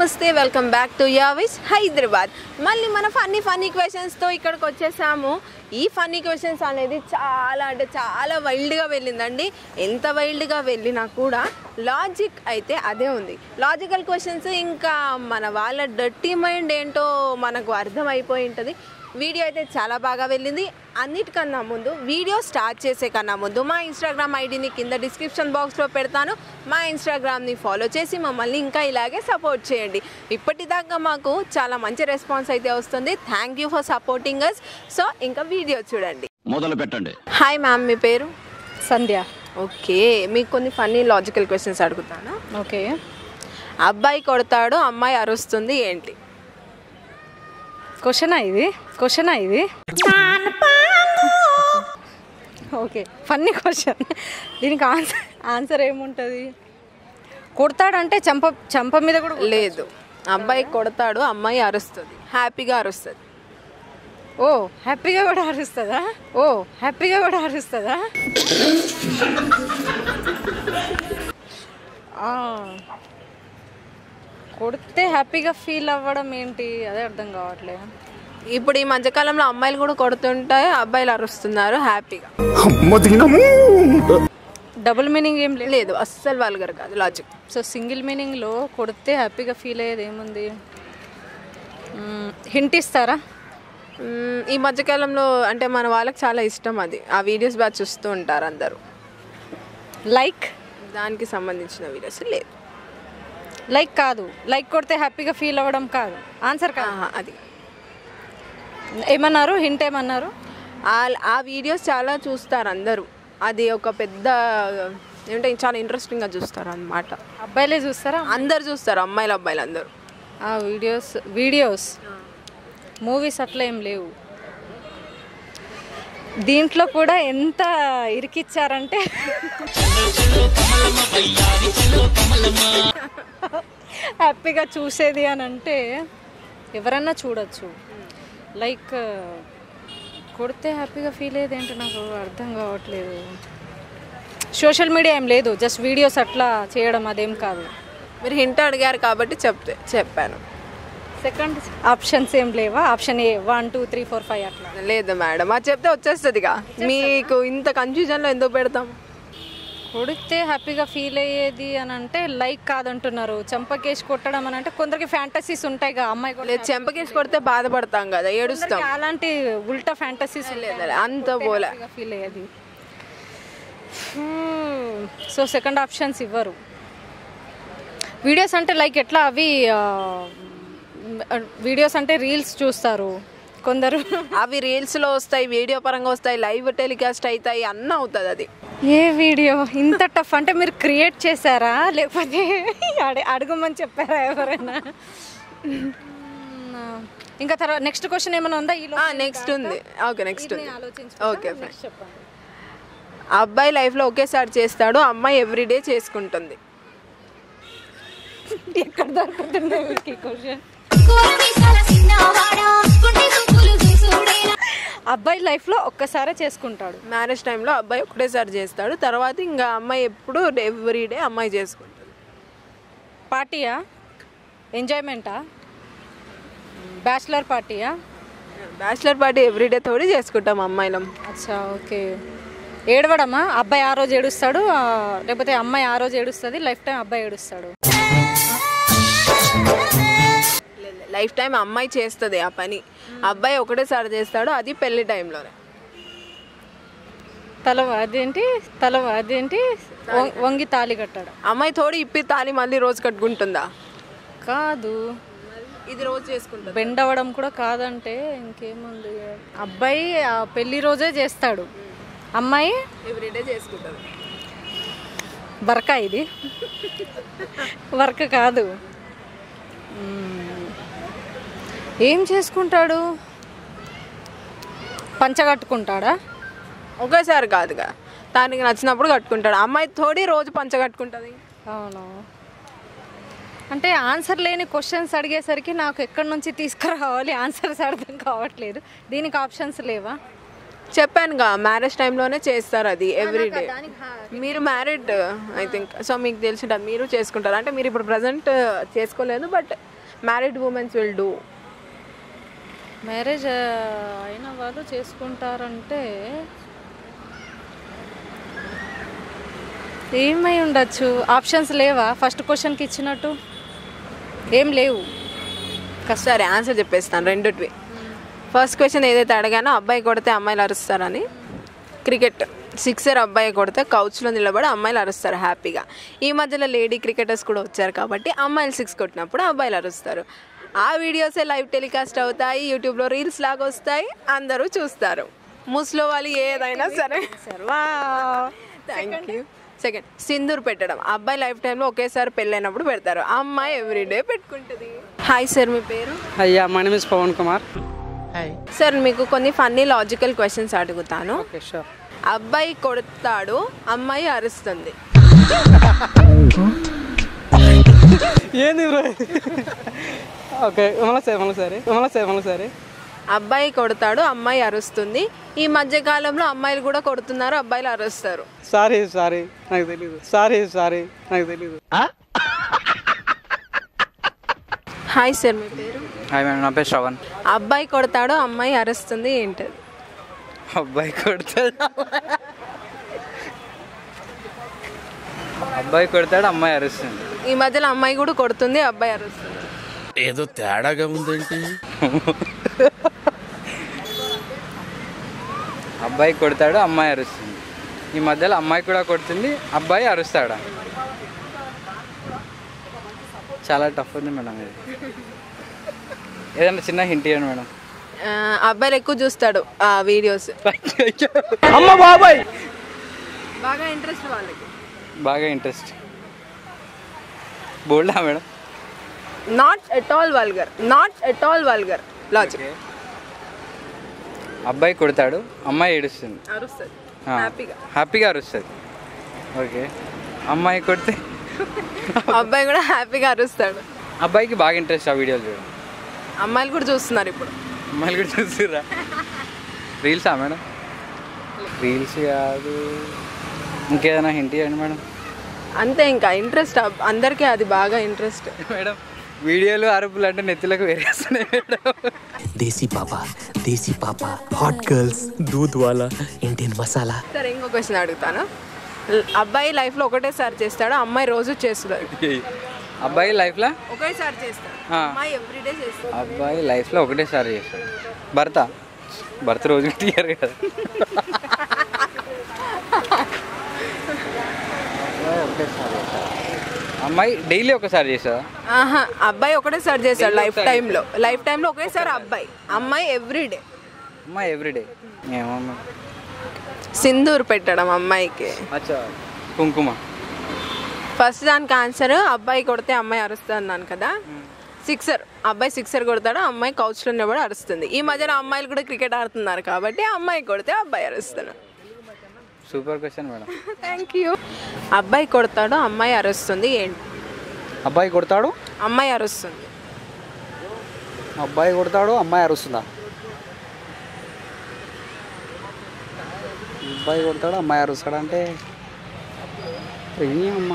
నమస్తే welcome back to Yavis Hyderabad మళ్ళీ మన ఫన్నీ ఫన్నీ క్వశ్చన్స్తో ఇక్కడికి వచ్చేసాము ఈ ఫన్నీ క్వశ్చన్స్ అనేది చాలా అంటే చాలా వైల్డ్గా వెళ్ళిందండి ఎంత వైల్డ్గా వెళ్ళినా కూడా లాజిక్ అయితే అదే ఉంది లాజికల్ క్వశ్చన్స్ ఇంకా మన వాళ్ళ డర్టీ మైండ్ ఏంటో మనకు అర్థమైపోయి ఉంటుంది వీడియో అయితే చాలా బాగా వెళ్ళింది అన్నిటికన్నా ముందు వీడియో స్టార్ట్ చేసే కన్నా ముందు మా ఇన్స్టాగ్రామ్ ఐడిని కింద డిస్క్రిప్షన్ బాక్స్లో పెడతాను మా ఇన్స్టాగ్రామ్ని ఫాలో చేసి మమ్మల్ని ఇంకా ఇలాగే సపోర్ట్ చేయండి ఇప్పటిదాకా మాకు చాలా మంచి రెస్పాన్స్ అయితే వస్తుంది thank you for supporting us so ఇంకా వీడియో చూడండి మొదలు పెట్టండి హాయ్ మ్యామ్ మీ పేరు సంధ్య ఓకే మీకు కొన్ని ఫన్నీ లాజికల్ క్వశ్చన్స్ అడుగుతాను ఓకే అబ్బాయి కొడతాడు అమ్మాయి అరుస్తుంది ఏంటి క్వశ్చనా ఇది క్వశ్చనా ఇది ఓకే ఫన్నీ క్వశ్చన్ దీనికి ఆన్సర్ ఆన్సర్ ఏముంటుంది కొడతాడంటే చంప చంప మీద కూడా కొడతాడు. లేదు అబ్బాయి కొడతాడు అమ్మాయి అరుస్తుంది హ్యాపీగా అరుస్తుంది ఓ హ్యాపీగా కూడా అరుస్తుందా ఓ హ్యాపీగా కూడా అరుస్తుందా ఆ, కొడితే హ్యాపీగా ఫీల్ అవ్వడం ఏంటి అదే అర్థం కావట్లే ఇప్పుడు ఈ మధ్యకాలంలో అమ్మాయిలు కూడా కొడుతుంటే అబ్బాయిలు అరుస్తున్నారు హ్యాపీగా డబుల్ మీనింగ్ ఏం లేదు లేదు అస్సలు వాళ్ళగారు కాదు లాజిక్ సో సింగిల్ మీనింగ్లో కొడితే హ్యాపీగా ఫీల్ అయ్యేది ఏముంది హింట్ ఇస్తారా మ్మ్, ఈ మధ్యకాలంలో అంటే మన వాళ్ళకి చాలా ఇష్టం అది ఆ వీడియోస్ బాగా చూస్తూ ఉంటారు అందరూ లైక్ దానికి సంబంధించిన వీడియోస్ లేదు లైక్ కాదు లైక్ కొడితే హ్యాపీగా ఫీల్ అవ్వడం కాదు ఆన్సర్ కాదు ఆహా, అది ఏమన్నారు హింట్ ఏమన్నారు ఆ- ఆ వీడియోస్ చాలా చూస్తారు అందరూ అది ఒక పెద్ద ఏమంటే చాలా ఇంట్రెస్టింగ్గా చూస్తారు అన్నమాట అబ్బాయిలే చూస్తారా అందరు చూస్తారు అమ్మాయిలు అబ్బాయిలు అందరూ ఆ వీడియోస్ వీడియోస్ మూవీస్ అట్లా ఏం లేవు దీంట్లో కూడా ఎంత ఇరికిచ్చారంటే హ్యాపీగా చూసేది అని అంటే ఎవరన్నా చూడొచ్చు లైక్ కొడితే హ్యాపీగా ఫీల్ అయ్యేది ఏంటో నాకు అర్థం కావట్లేదు సోషల్ మీడియా ఏం లేదు జస్ట్ వీడియోస్ అట్లా చేయడం అదేం కాదు మీరు హింట్ అడిగారు కాబట్టి చెప్తే చెప్పాను సెకండ్ ఆప్షన్స్ ఏం లేవా option A one two three four five అట్లా లేదు మేడం అది చెప్తే వచ్చేస్తుందిగా మీకు ఇంత కన్ఫ్యూజన్లో ఎందుకు పెడతాం కొడితే హ్యాపీగా ఫీల్ అయ్యేది అని అంటే లైక్ కాదంటున్నారు చంపకేసి కొట్టడం అని అంటే కొందరికి ఫ్యాంటసీస్ ఉంటాయి కదా అమ్మాయి కూడా లేదు చెంపకేసి కొడితే బాధపడతాం కదా ఏడుస్తాం కొందరికి అలాంటి ఉల్టా ఫ్యాంటసీస్ లేదు, అంత పోలే ఫీల్ అయ్యేది సో సెకండ్ ఆప్షన్స్ ఇవ్వరు వీడియోస్ అంటే లైక్ ఎట్లా అవి వీడియోస్ అంటే రీల్స్ చూస్తారు కొందరు అవి రీల్స్ లో వస్తాయి వీడియో పరంగా వస్తాయి లైవ్ టెలికాస్ట్ అవుతాయి అన్నీ అవుతుంది అది ఏ వీడియో ఇంత టఫ్ అంటే మీరు క్రియేట్ చేశారా లేకపోతే అడి అడగమని చెప్పారా ఎవరైనా ఇంకా తర్వాత నెక్స్ట్ క్వశ్చన్ ఏమైనా ఉందా ఈ నెక్స్ట్ ఉంది ఓకే నెక్స్ట్ ఉంది ఆలోచించి ఓకే ఫైన్ చెప్పండి అబ్బాయి లైఫ్ లో ఒకేసారి చేస్తాడు అమ్మాయి ఎవ్రీడే చేసుకుంటుంది ఎక్కడ దొరుకుతుంది ఈ క్వశ్చన్ అబ్బాయి లైఫ్ లో ఒక్కసారే చేసుకుంటాడు మ్యారేజ్ టైంలో అబ్బాయి ఒకటేసారి చేస్తాడు తర్వాత ఇంకా అమ్మాయి ఎప్పుడు ఎవ్రీడే అమ్మాయి చేసుకుంటుంది పార్టీయా ఎంజాయ్మెంటా బ్యాచిలర్ పార్టీయా బ్యాచిలర్ పార్టీ ఎవ్రీడే తోడి చేసుకుంటాం అమ్మాయిలం అచ్చా ఓకే ఏడవడమా అబ్బాయి ఆ రోజు ఏడుస్తాడు ఆ, లేకపోతే అమ్మాయి ఆ రోజు ఏడుస్తుంది లైఫ్ టైం అబ్బాయి ఏడుస్తాడు లైఫ్ టైం అమ్మాయి చేస్తుంది ఆ పని అబ్బాయి ఒకటేసారి చేస్తాడు అది పెళ్లి టైంలోనే తల అదేంటి తల అదేంటి వం- వంగి తాళి కట్టాడు అమ్మాయి తోడి ఇప్పి తాలి మళ్ళీ రోజు కట్టుకుంటుందా కాదు ఇది రోజు చేసుకుంటుంది బెండ్ అవ్వడం కూడా కాదంటే ఇంకేముంది అబ్బాయి ఆ పెళ్లి రోజే చేస్తాడు అమ్మాయి ఎవ్రీడే చేసుకుంటుంది వర్క ఇది వర్క్ కాదు మ్మ్. ఏం చేసుకుంటాడు పంచ కట్టుకుంటాడా ఒకేసారి కాదుగా దానికి నచ్చినప్పుడు కట్టుకుంటాడు అమ్మాయి తోడి రోజు పంచ కట్టుకుంటుంది అవును అంటే ఆన్సర్ లేని క్వశ్చన్స్ అడిగేసరికి నాకు ఎక్కడి నుంచి తీసుకురావాలి ఆన్సర్స్ అర్థం కావట్లేదు దీనికి ఆప్షన్స్ లేవా చెప్పానుగా మ్యారేజ్ టైంలోనే చేస్తారు అది ఎవ్రీడే మీరు మ్యారీడ్ ఐ థింక్ సో మీకు తెలిసి ఉంటుంది మీరు చేసుకుంటారు అంటే మీరు ఇప్పుడు ప్రజెంట్ చేసుకోలేదు but married womens will do marriage అయిన వాళ్ళు చేసుకుంటారంటే ఏమై ఉండొచ్చు ఆప్షన్స్ లేవా ఫస్ట్ క్వశ్చన్కి ఇచ్చినట్టు ఏం లేవు సరే ఆన్సర్ చెప్పేస్తాను రెండుటివి ఫస్ట్ క్వశ్చన్ ఏదైతే అడిగానో అబ్బాయి కొడితే అమ్మాయిలు అరుస్తారని క్రికెట్ సిక్సర్ అబ్బాయి కొడితే కౌచ్లో నిలబడి అమ్మాయిలు అరుస్తారు హ్యాపీగా ఈ మధ్యలో లేడీ క్రికెటర్స్ కూడా వచ్చారు కాబట్టి అమ్మాయిలు సిక్స్ కొట్టినప్పుడు అబ్బాయిలు అరుస్తారు ఆ వీడియోసే లైవ్ టెలికాస్ట్ అవుతాయి యూట్యూబ్లో రీల్స్ లాగా వస్తాయి అందరూ చూస్తారు ముస్లో వాళ్ళు ఏదైనా సరే థ్యాంక్ యూ సెకండ్ సింధూర్ పెట్టడం అబ్బాయి లైఫ్ టైంలో ఒకేసారి పెళ్ళైనప్పుడు పెడతారు అమ్మాయి ఎవ్రీడే పెట్టుకుంటుంది హాయ్ సార్ మీ పేరు అయ్యా my name is Pavan Kumar sir మీకు కొన్ని ఫన్నీ లాజికల్ క్వశ్చన్స్ అడుగుతాను ఓకే షూర్ అబ్బాయి కొడతాడు అమ్మాయి అరుస్తుంది ఏంది బ్రో ఓకే మళ్ళీ సరే మళ్ళీ సరే మళ్ళీ సరే మళ్ళీ సరే అబ్బాయి కొడతాడు అమ్మాయి అరుస్తుంది ఈ మధ్య కాలంలో అమ్మాయిలు కూడా కొడుతున్నారు అబ్బాయిలు అరుస్తారు సారీ సారీ నాకు తెలీదు సారీ సారీ నాకు తెలీదు హాయ్ సార్ మీ పేరు హాయ్ మేడం నా పేరు శ్రవణ్ అబ్బాయి కొడతాడు అమ్మాయి అరుస్తుంది ఏంటది అబ్బాయి కొడతాడు అబ్బాయి కొడతాడు అమ్మాయి అరుస్తుంది ఈ మధ్యలో అమ్మాయి కూడా కొడుతుంది అబ్బాయి అరుస్తుంది ఏదో తేడాగా ఉందేంటి అబ్బాయి కొడతాడు అమ్మాయి అరుస్తుంది ఈ మధ్యలో అమ్మాయి కూడా కొడుతుంది అబ్బాయి అరుస్తాడా చాలా టఫ్ ఉంది మేడం ఇది ఏదైనా చిన్న హింట్ ఇవ్వండి మేడం ఆ, అబ్బాయిలు ఎక్కువ చూస్తాడు ఆ వీడియోస్ అమ్మ బాబాయ్ బాగా ఇంట్రెస్ట్ వాళ్ళకి బాగా ఇంట్రెస్ట్ బోల్డా madam not at all vulgar not at all vulgar logic అబ్బాయి కొడతాడు అమ్మాయి ఏడుస్తుంది అరుస్తుంది ఆ, హ్యాపీగా హ్యాపీగా అరుస్తుంది ఓకే అమ్మాయి కొడితే అబ్బాయి కూడా హ్యాపీగా అరుస్తాడు అబ్బాయికి బాగా ఇంట్రెస్ట్ ఆ వీడియోలు చూడడం అమ్మాయిలు కూడా చూస్తున్నారు ఇప్పుడు అమ్మాయిలు కూడా చూస్తురా రీల్సా మేడం రీల్స్ కాదు ఇంకేదైనా హింట్ ఇవ్వండి మేడం అంతే ఇంకా ఇంట్రెస్ట్ అందరికీ అది బాగా ఇంట్రెస్ట్ మేడం వీడియోలు అరుపులు అంటే నెత్తిలకు వేరేస్తున్నాయి మేడం దేశీ పాప దేశీ పాప హాట్ గర్ల్స్ దూద్ వాలా ఇండియన్ మసాలా సరే ఇంకో క్వశ్చన్ అడుగుతాను ల్- అబ్బాయి లైఫ్లో ఒకటేసారి చేస్తాడు అమ్మాయి రోజు చేస్తుంది అబ్బాయి లైఫ్లో ఒకేసారి చేస్తాడు ఆ. అమ్మాయి ఎవ్రీడే చేస్తుంది అబ్బాయి లైఫ్లో ఒకటేసారి చేస్తాడు భర్త భర్త రోజు తీయరు కదా అబ్బాయి ఒకటేసారి చేస్తాడు. అమ్మాయి డైలీ ఒకసారి చేస్తుందా ఆహా అబ్బాయి ఒకటేసారి చేస్తాడు లైఫ్ టైంలో లైఫ్ టైంలో ఒకేసారి అబ్బాయి అమ్మాయి ఎవ్రీడే అమ్మాయి ఎవ్రీడే ఏమో సింధూర్ పెట్టడం అమ్మాయికి అచ్చా కుంకుమ ఫస్ట్ దానికి ఆన్సర్ అబ్బాయి కొడితే అమ్మాయి అరుస్తుంది అన్నాను కదా సిక్సర్ అబ్బాయి సిక్సర్ కొడతాడు అమ్మాయి కౌచ్లో కూడా అరుస్తుంది ఈ మధ్యన అమ్మాయిలు కూడా క్రికెట్ ఆడుతున్నారు కాబట్టి అమ్మాయి కొడితే అబ్బాయి అరుస్తాడు super question madam thank you అబ్బాయి కొడతాడు అమ్మాయి అరుస్తుంది ఏంటి అబ్బాయి కొడతాడు అమ్మాయి అరుస్తుంది అబ్బాయి కొడతాడు అమ్మాయి అరుస్తుందా అబ్బాయి కొడతాడు అమ్మాయి అరుస్తాడు అంటే ఏమమ్మా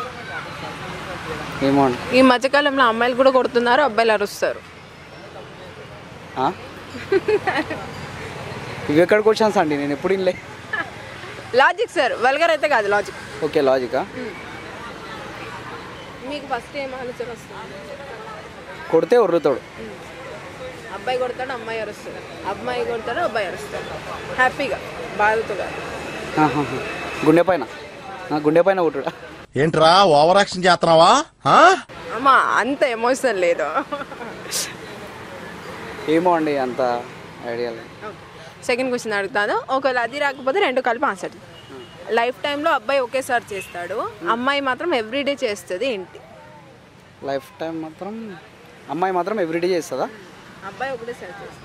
ఏమో అండి ఈ మధ్యకాలంలో అమ్మాయిలు కూడా కొడుతున్నారు అబ్బాయిలు అరుస్తారు ఆ? ఇవి ఎక్కడ క్వశ్చన్స్ అండి నేను ఎప్పుడు ఇన్లే లాజిక్ సార్ వల్గర్ అయితే కాదు లాజిక్ ఓకే లాజికా మీకు ఫస్ట్ ఏం ఆలోచన వస్తుంది కొడితే ఉర్రుతాడు అబ్బాయి కొడతాడు అమ్మాయి అరుస్తాడు అమ్మాయి కొడతాడు అబ్బాయి అరుస్తాడు హ్యాపీగా బాధతో కాదు ఆహాహా. గుండె పైన ఆ, గుండె పైన కొట్టుడా ఏంట్రా ఓవర్ యాక్షన్ చేస్తున్నావా ఆ? అమ్మా అంత ఎమోషన్ లేదు ఏమో అండి అంత ఐడియా లేదు సెకండ్ క్వశ్చన్ అడుగుతాను ఒకవేళ అది రాకపోతే రెండు కలిపి ఆన్సర్ లైఫ్ టైంలో అబ్బాయి ఒకేసారి చేస్తాడు అమ్మాయి మాత్రం ఎవ్రీడే చేస్తుంది ఏంటి లైఫ్ టైం మాత్రం అమ్మాయి మాత్రం ఎవ్రీడే చేస్తుందా అబ్బాయి ఒకటేసారి చేస్తాడు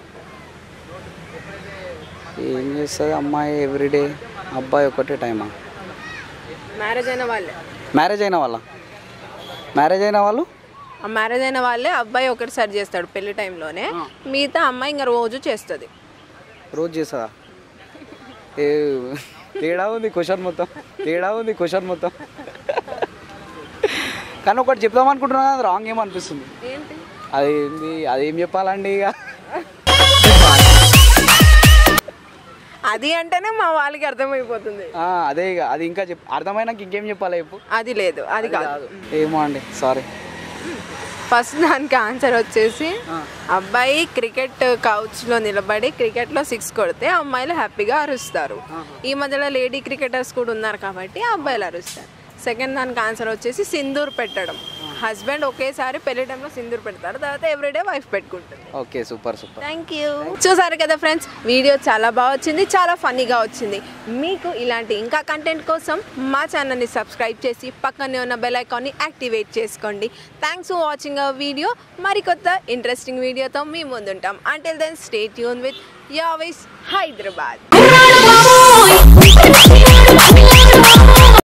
ఏం చేస్తుంది అమ్మాయి ఎవ్రీడే అబ్బాయి ఒకటే టైమా మ్యారేజ్ అయిన వాళ్ళే మ్యారేజ్ అయిన వాళ్ళ మ్యారేజ్ అయిన వాళ్ళు ఆ మ్యారేజ్ అయిన వాళ్ళే అబ్బాయి ఒకటిసారి చేస్తాడు పెళ్లి టైంలోనే మిగతా అమ్మాయి ఇంకా రోజు చేస్తుంది రోజు చేస్తుందా ఏ తేడా ఉంది క్వశ్చన్ మొత్తం తేడా ఉంది క్వశ్చన్ మొత్తం కానీ ఒకటి చెప్దాం అనుకుంటున్నాను అది రాంగ్ ఏమో అనిపిస్తుంది ఏంటి అది ఏంది అది ఏం చెప్పాలండి ఇక అది అంటేనే మా వాళ్ళకి అర్థమైపోతుంది ఆ, అదే ఇక అది ఇంకా చెప్ అర్థమైనాక ఇంకేం చెప్పాలి చెప్పు అది లేదు అది కాదు ఏమో అండి సారీ ఫస్ట్ దానికి ఆన్సర్ వచ్చేసి అబ్బాయి క్రికెట్ కౌచ్ లో నిలబడి క్రికెట్ లో సిక్స్ కొడితే అమ్మాయిలు హ్యాపీగా అరుస్తారు ఈ మధ్యలో లేడీ క్రికెటర్స్ కూడా ఉన్నారు కాబట్టి అబ్బాయిలు అరుస్తారు సెకండ్ దానికి ఆన్సర్ వచ్చేసి సింధూర్ పెట్టడం హస్బెండ్ ఒకేసారి పెళ్లి టైంలో సింధూర్ పెడతారు తర్వాత ఎవ్రీడే వైఫ్ పెట్టుకుంటుంది okay super super thank you చూసారు కదా ఫ్రెండ్స్ వీడియో చాలా బాగా వచ్చింది చాలా ఫన్నీగా వచ్చింది మీకు ఇలాంటి ఇంకా కంటెంట్ కోసం మా ఛానల్ని సబ్స్క్రైబ్ చేసి పక్కనే ఉన్న బెల్ ఐకాన్ని యాక్టివేట్ చేసుకోండి thanks for watching our video మరికొత్త ఇంట్రెస్టింగ్ వీడియోతో మీ ముందుంటాం until then stay tune with Yavis Hyderabad